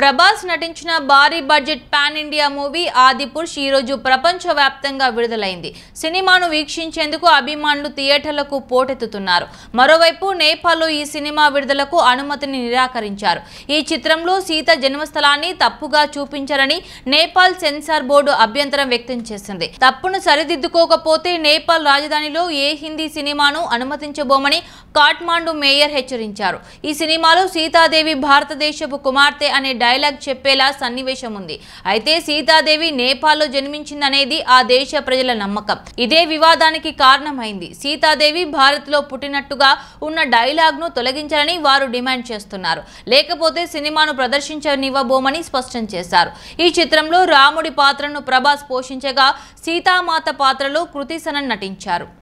ప్రభాస్ నటించిన భారీ budget pan India movie Adipurush ఈ రోజు ప్రపంచవ్యాప్తంగా విడుదలైంది సినిమాను వీక్షించేందుకు అభిమానులు థియేటర్లకు పోటెత్తుతున్నారు మరోవైపు నేపాల్లో ఈ సినిమా విడుదలకు అనుమతిని నిరాకరించారు ఈ చిత్రంలో సీత జన్మస్థలాన్ని తప్పుగా చూపించారని నేపాల్ సెన్సార్ బోర్డు అభ్యంతరం వ్యక్తం చేసింది తప్పును సరిదిద్దుకోకపోతే నేపాల్ రాజధానిలో ఏ హిందీ సినిమాను అనుమతించబోమని కాట్మాండు మేయర్ హెచ్చరించారు ఈ సినిమాలో సీతాదేవి భారతదేశపు కుమార్తె అనే డైలాగ్ చెప్పేలా సన్నివేశం ఉంది అయితే సీతాదేవి నేపాల్లో జన్మించిందనేది ఆ దేశ ప్రజల నమ్మకం ఇదే వివాదానికి కారణమైంది సీతాదేవి భారత్లో పుట్టినట్టుగా ఉన్న డైలాగ్ను తొలగించాలని వారు డిమాండ్ చేస్తున్నారు లేకపోతే సినిమాను ప్రదర్శించనివ్వబోమని స్పష్టం చేశారు ఈ చిత్రంలో రాముడి పాత్రను ప్రభాస్ పోషించగా సీతామాత పాత్రలో కృతి సనన్ నటించారు